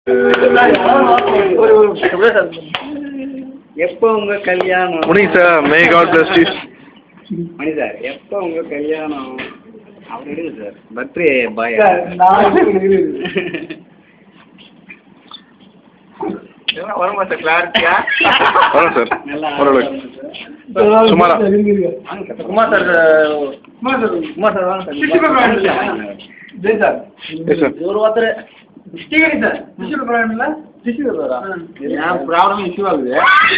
ஒரு ஒரு எப்படியா சார் எப்போ உங்க கல்யாணம் முடிங்க sir may God bless you Mani sir எப்போ உங்க கல்யாணம் அவர் எடுங்க சார் பர்த்டே பாய் வருமா சார் கிளாரிட்டியா வரும் சார் நல்லா ஓரளவுக்கு சுமாரா Kumar sir Kumar sir Kumar sir வாங்க sir Jai sir yes sir ஒரு ஒருத்தர் ஸ்ரீகரி சார் டிஷ்யூ ப்ராப்ளம் இல்லை டிஷ்யூ சாரா என் ப்ராப்ளம் இஷ்யூ ஆகுது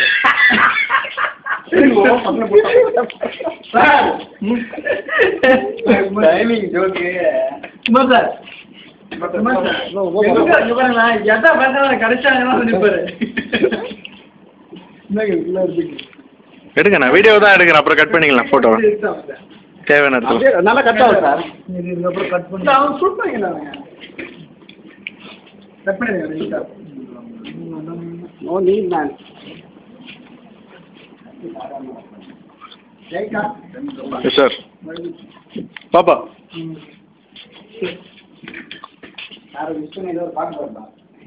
டைமிங் ஜோக்கு குமார் சார் எடுங்க நான் வீடியோ தான் எடுக்கிறேன் அப்புறம் கட் பண்ணிக்கலாம் ஃபோட்டோ தேவையான இடத்துல நல்லா கட் ஆகும் சார் இதுக்கப்புறம் கட் பண்ணி அவன் ஷூட் பண்ணிக்கிறாங்க கட் பண்ணிடுங்க no need man yes sir பாப்பா யாரும் விஷ்ணு ஏதோ ஒரு பாட்டு பாடுறா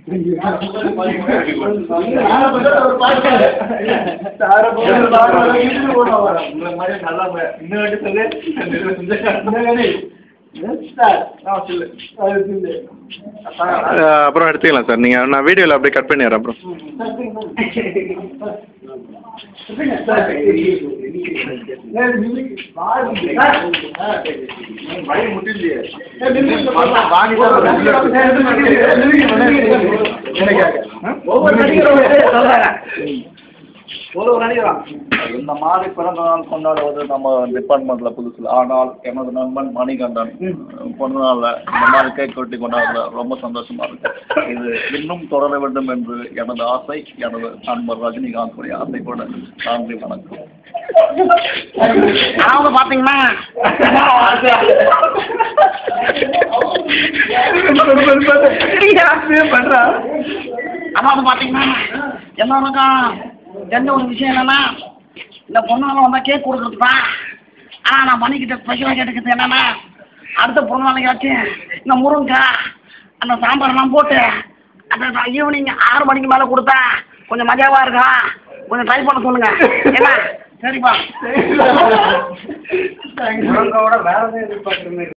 அஹ், அப்புறம் எடுத்துக்கலாம் சார் நீங்கள் நான் வீடியோவில் அப்படியே கட் பண்ணிடுறேன் அப்புறம் இந்த மாதிரி பிறந்த நாள் கொண்டாடுவது நம்ம டிபார்ட்மெண்ட்ல புதுசு ஆனால் எனது நண்பன் மணிகண்டன் பிறந்த நாள்ல இந்த மாதிரி கேக் வெட்டி கொண்டாடுறதுல ரொம்ப சந்தோஷமா இருக்கு இது இன்னும் தொடர வேண்டும் என்று எனது ஆசை எனது நண்பர் ரஜினிகாந்த் உடைய ஆசை கூட நன்றி வணக்கம் அதாவது பாத்தீங்கன்னா அதாவது பாத்தீங்கன்னா எல்லாருக்கும் தெரிஞ்ச ஒரு விஷயம் என்னன்னா இந்த பொண்ணால வந்தா கேக் கொடுக்குறது தான் ஆனா நான் மணிக்கிட்ட ஸ்பெஷலாக கேட்டுக்கிறது என்னன்னா அடுத்த பொண்ணு நாளைக்காச்சும் இந்த முருங்கக்காய் அந்த சாம்பார்லாம் போட்டு அந்த ஈவினிங் ஆறு மணிக்கு மேலே கொடுத்தா கொஞ்சம் மஜாவா இருக்கும் கொஞ்சம் ட்ரை பண்ண சொல்லுங்க என்ன சரிப்பா வேற எதுவும் எதிர்பார்க்குற மாதிரி